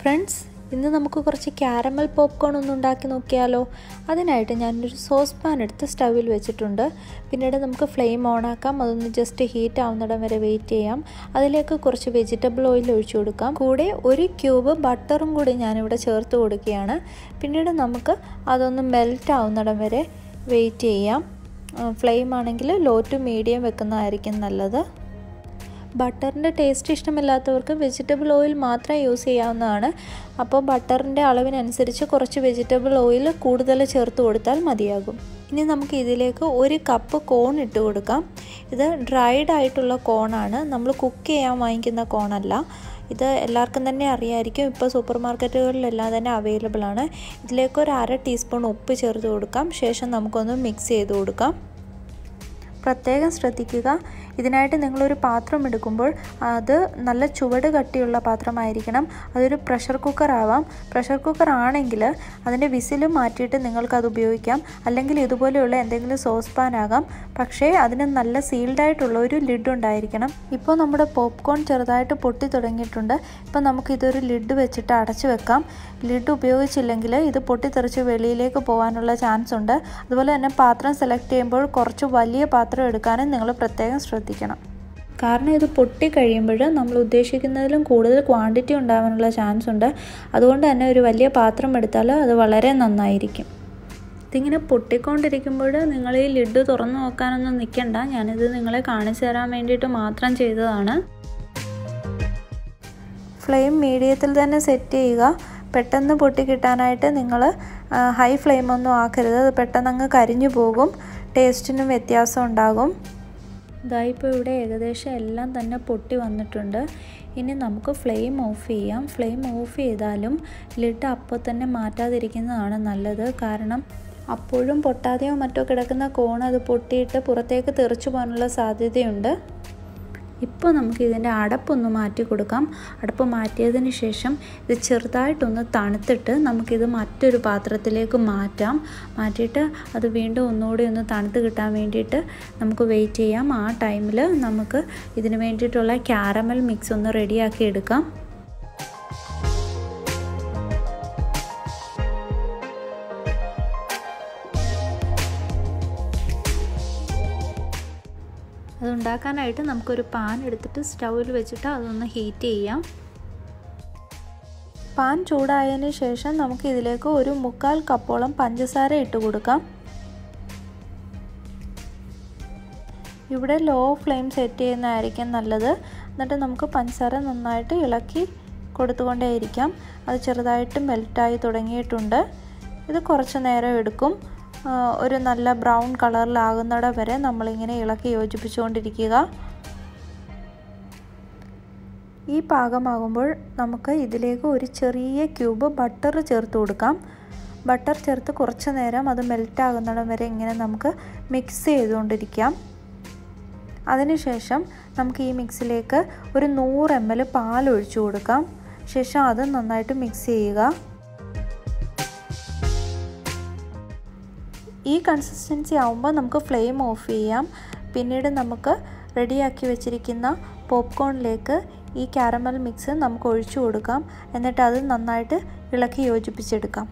friends ഇന്ന് നമുക്ക് കുറച്ച് ക്യാരമൽ പോപ്കോൺ ഒന്ന് ഉണ്ടാക്കി നോക്കിയാലോ അതിനായിട്ട് ഞാനൊരു സോസ് പാൻ എടുത്ത് സ്റ്റവിൽ വെച്ചിട്ടുണ്ട് പിന്നീട് നമുക്ക് ഫ്ലെയിം ഓൺ ആക്കാം അതൊന്ന് ജസ്റ്റ് ഹീറ്റ് ആവുന്നിടം വരെ വെയിറ്റ് ചെയ്യാം അതിലേക്ക് കുറച്ച് വെജിറ്റബിൾ ഓയിൽ ഒഴിച്ചു കൊടുക്കാം കൂടെ ഒരു ക്യൂബ് ബട്ടറും കൂടി ഞാനിവിടെ ചേർത്ത് കൊടുക്കുകയാണ് പിന്നീട് നമുക്ക് അതൊന്ന് മെൽറ്റ് ആവുന്നിടം വരെ വെയിറ്റ് ചെയ്യാം ഫ്ലെയിം ആണെങ്കിൽ ലോ ടു മീഡിയം വെക്കുന്നതായിരിക്കും നല്ലത് ബട്ടറിൻ്റെ ടേസ്റ്റ് ഇഷ്ടമില്ലാത്തവർക്ക് വെജിറ്റബിൾ ഓയിൽ മാത്രം യൂസ് ചെയ്യാവുന്നതാണ് അപ്പോൾ ബട്ടറിൻ്റെ അളവിനനുസരിച്ച് കുറച്ച് വെജിറ്റബിൾ ഓയിൽ കൂടുതൽ ചേർത്ത് കൊടുത്താൽ മതിയാകും ഇനി നമുക്ക് ഇതിലേക്ക് ഒരു കപ്പ് കോൺ ഇട്ട് കൊടുക്കാം ഇത് ഡ്രൈഡ് ആയിട്ടുള്ള കോണാണ് നമ്മൾ കുക്ക് ചെയ്യാൻ വാങ്ങിക്കുന്ന കോണല്ല ഇത് എല്ലാവർക്കും തന്നെ അറിയാമായിരിക്കും ഇപ്പോൾ സൂപ്പർ മാർക്കറ്റുകളിലെല്ലാം തന്നെ അവൈലബിൾ ആണ് ഇതിലേക്ക് ഒരു അര ടീസ്പൂൺ ഉപ്പ് ചേർത്ത് കൊടുക്കാം ശേഷം നമുക്കൊന്ന് മിക്സ് ചെയ്ത് കൊടുക്കാം പ്രത്യേകം ശ്രദ്ധിക്കുക ഇതിനായിട്ട് നിങ്ങളൊരു പാത്രം എടുക്കുമ്പോൾ അത് നല്ല ചുവട് കട്ടിയുള്ള പാത്രമായിരിക്കണം അതൊരു പ്രഷർ കുക്കർ ആവാം പ്രഷർ കുക്കർ ആണെങ്കിൽ അതിൻ്റെ വിസിൽ മാറ്റിയിട്ട് നിങ്ങൾക്കത് ഉപയോഗിക്കാം അല്ലെങ്കിൽ ഇതുപോലെയുള്ള എന്തെങ്കിലും സോസ് പാൻ ആകാം പക്ഷേ അതിന് നല്ല സീൽഡായിട്ടുള്ള ഒരു ലിഡ് ഉണ്ടായിരിക്കണം ഇപ്പോൾ നമ്മുടെ പോപ്കോൺ ചെറുതായിട്ട് പൊട്ടി തുടങ്ങിയിട്ടുണ്ട് ഇപ്പോൾ നമുക്കിതൊരു ലിഡ് വെച്ചിട്ട് അടച്ചു വെക്കാം ലിഡ് ഉപയോഗിച്ചില്ലെങ്കിൽ ഇത് പൊട്ടിത്തെറിച്ച് വെളിയിലേക്ക് പോകാനുള്ള ചാൻസ് ഉണ്ട് അതുപോലെ തന്നെ പാത്രം സെലക്ട് ചെയ്യുമ്പോൾ കുറച്ച് വലിയ പാത്രം എടുക്കാനും നിങ്ങൾ പ്രത്യേകം ശ്രദ്ധിക്കണം കാരണം ഇത് പൊട്ടി കഴിയുമ്പോൾ നമ്മൾ ഉദ്ദേശിക്കുന്നതിലും കൂടുതൽ ക്വാണ്ടിറ്റി ഉണ്ടാകാനുള്ള ചാൻസ് ഉണ്ട് അതുകൊണ്ട് തന്നെ ഒരു വലിയ പാത്രം എടുത്താൽ അത് വളരെ നന്നായിരിക്കും ഇതിങ്ങനെ പൊട്ടിക്കൊണ്ടിരിക്കുമ്പോൾ നിങ്ങൾ ഈ ലിഡ് തുറന്നു നോക്കാനൊന്നും നിൽക്കണ്ട ഞാനിത് നിങ്ങളെ കാണിച്ചു തരാൻ വേണ്ടിയിട്ട് മാത്രം ചെയ്തതാണ് ഫ്ലെയിം മീഡിയത്തിൽ തന്നെ സെറ്റ് ചെയ്യുക പെട്ടെന്ന് പൊട്ടി കിട്ടാനായിട്ട് നിങ്ങൾ ഹൈ ഫ്ലെയിമൊന്നും ആക്കരുത് അത് പെട്ടെന്ന് അങ്ങ് കരിഞ്ഞു പോകും ടേസ്റ്റിനും വ്യത്യാസം ഉണ്ടാകും ഇതായിപ്പോൾ ഇവിടെ ഏകദേശം എല്ലാം തന്നെ പൊട്ടി വന്നിട്ടുണ്ട് ഇനി നമുക്ക് ഫ്ലെയിം ഓഫ് ചെയ്യാം ഫ്ലെയിം ഓഫ് ചെയ്താലും ലിഡ് അപ്പോൾ തന്നെ മാറ്റാതിരിക്കുന്നതാണ് നല്ലത് കാരണം അപ്പോഴും പൊട്ടാതെയോ മറ്റോ കിടക്കുന്ന കോൺ അത് പൊട്ടിയിട്ട് പുറത്തേക്ക് തെറിച്ചു പോകാനുള്ള സാധ്യതയുണ്ട് ഇപ്പോൾ നമുക്ക് ഇതിൻ്റെ അടപ്പൊന്ന് മാറ്റി കൊടുക്കാം അടപ്പ് മാറ്റിയതിന് ശേഷം ഇത് ചെറുതായിട്ടൊന്ന് തണുത്തിട്ട് നമുക്കിത് മറ്റൊരു പാത്രത്തിലേക്ക് മാറ്റാം മാറ്റിയിട്ട് അത് വീണ്ടും ഒന്നുകൂടി ഒന്ന് തണുത്ത് കിട്ടാൻ വേണ്ടിയിട്ട് നമുക്ക് വെയിറ്റ് ചെയ്യാം ആ ടൈമിൽ നമുക്ക് ഇതിന് വേണ്ടിയിട്ടുള്ള ക്യാരമൽ മിക്സ് ഒന്ന് റെഡിയാക്കി എടുക്കാം അതുണ്ടാക്കാനായിട്ട് നമുക്കൊരു പാൻ എടുത്തിട്ട് സ്റ്റൗവിൽ വെച്ചിട്ട് അതൊന്ന് ഹീറ്റ് ചെയ്യാം പാൻ ചൂടായതിന് ശേഷം നമുക്ക് ഇതിലേക്ക് ഒരു മുക്കാൽ കപ്പോളം പഞ്ചസാര ഇട്ട് കൊടുക്കാം ഇവിടെ ലോ ഫ്ലെയിം സെറ്റ് ചെയ്യുന്നതായിരിക്കും നല്ലത് എന്നിട്ട് നമുക്ക് പഞ്ചസാര നന്നായിട്ട് ഇളക്കി കൊടുത്തുകൊണ്ടേയിരിക്കാം അത് ചെറുതായിട്ട് മെൽറ്റായി തുടങ്ങിയിട്ടുണ്ട് ഇത് കുറച്ച് നേരം എടുക്കും ഒരു നല്ല ബ്രൗൺ കളറിലാകുന്നിടം വരെ നമ്മളിങ്ങനെ ഇളക്കി യോജിപ്പിച്ചുകൊണ്ടിരിക്കുക ഈ പാകമാകുമ്പോൾ നമുക്ക് ഇതിലേക്ക് ഒരു ചെറിയ ക്യൂബ് ബട്ടർ ചേർത്ത് കൊടുക്കാം ബട്ടർ ചേർത്ത് കുറച്ച് നേരം അത് മെൽറ്റ് ആകുന്നിടം വരെ ഇങ്ങനെ നമുക്ക് മിക്സ് ചെയ്തുകൊണ്ടിരിക്കാം അതിനുശേഷം നമുക്ക് ഈ മിക്സിലേക്ക് ഒരു നൂറ് എം എൽ പാൽ ഒഴിച്ചു കൊടുക്കാം ശേഷം അത് നന്നായിട്ട് മിക്സ് ചെയ്യുക ഈ കൺസിസ്റ്റൻസി ആകുമ്പോൾ നമുക്ക് ഫ്ലെയിം ഓഫ് ചെയ്യാം പിന്നീട് നമുക്ക് റെഡിയാക്കി വെച്ചിരിക്കുന്ന പോപ്കോണിലേക്ക് ഈ കാരമൽ മിക്സ് നമുക്ക് ഒഴിച്ചു കൊടുക്കാം എന്നിട്ട് അത് നന്നായിട്ട് ഇളക്കി യോജിപ്പിച്ചെടുക്കാം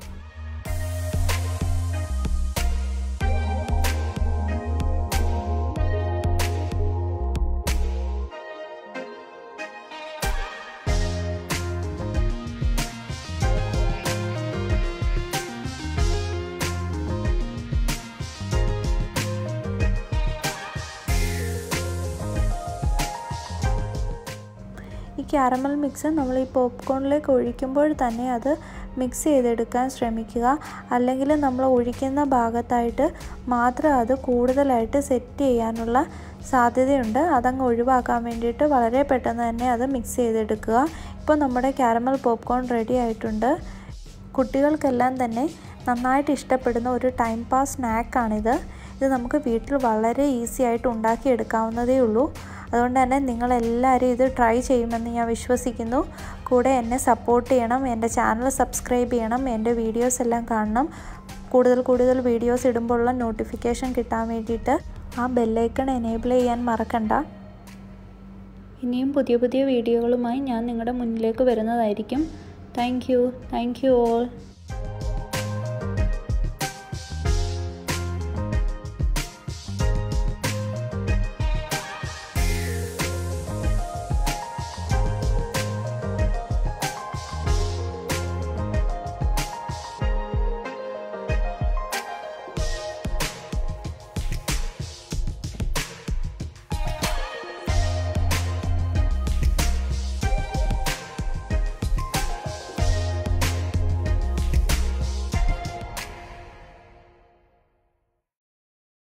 ഈ ക്യാരമൽ മിക്സ് നമ്മൾ ഈ പോപ്കോണിലേക്ക് ഒഴിക്കുമ്പോൾ തന്നെ അത് മിക്സ് ചെയ്തെടുക്കാൻ ശ്രമിക്കുക അല്ലെങ്കിൽ നമ്മൾ ഒഴിക്കുന്ന ഭാഗത്തായിട്ട് മാത്രം അത് കൂടുതലായിട്ട് സെറ്റ് ചെയ്യാനുള്ള സാധ്യതയുണ്ട് അതങ്ങ് ഒഴിവാക്കാൻ വേണ്ടിയിട്ട് വളരെ പെട്ടെന്ന് തന്നെ അത് മിക്സ് ചെയ്തെടുക്കുക ഇപ്പോൾ നമ്മുടെ ക്യാരമൽ പോപ്കോൺ റെഡി ആയിട്ടുണ്ട് കുട്ടികൾക്കെല്ലാം തന്നെ നന്നായിട്ട് ഇഷ്ടപ്പെടുന്ന ഒരു ടൈം പാസ് സ്നാക്കാണിത് ഇത് നമുക്ക് വീട്ടിൽ വളരെ ഈസി ആയിട്ട് ഉണ്ടാക്കിയെടുക്കാവുന്നതേ ഉള്ളൂ അതുകൊണ്ട് തന്നെ നിങ്ങളെല്ലാവരും ഇത് ട്രൈ ചെയ്യുമെന്ന് ഞാൻ വിശ്വസിക്കുന്നു കൂടെ എന്നെ സപ്പോർട്ട് ചെയ്യണം എൻ്റെ ചാനൽ സബ്സ്ക്രൈബ് ചെയ്യണം എൻ്റെ വീഡിയോസ് എല്ലാം കാണണം കൂടുതൽ കൂടുതൽ വീഡിയോസ് ഇടുമ്പോഴുള്ള നോട്ടിഫിക്കേഷൻ കിട്ടാൻ വേണ്ടിയിട്ട് ആ ബെല്ലൈക്കൺ എനേബിൾ ചെയ്യാൻ മറക്കണ്ട ഇനിയും പുതിയ പുതിയ വീഡിയോകളുമായി ഞാൻ നിങ്ങളുടെ മുന്നിലേക്ക് വരുന്നതായിരിക്കും thank you thank you all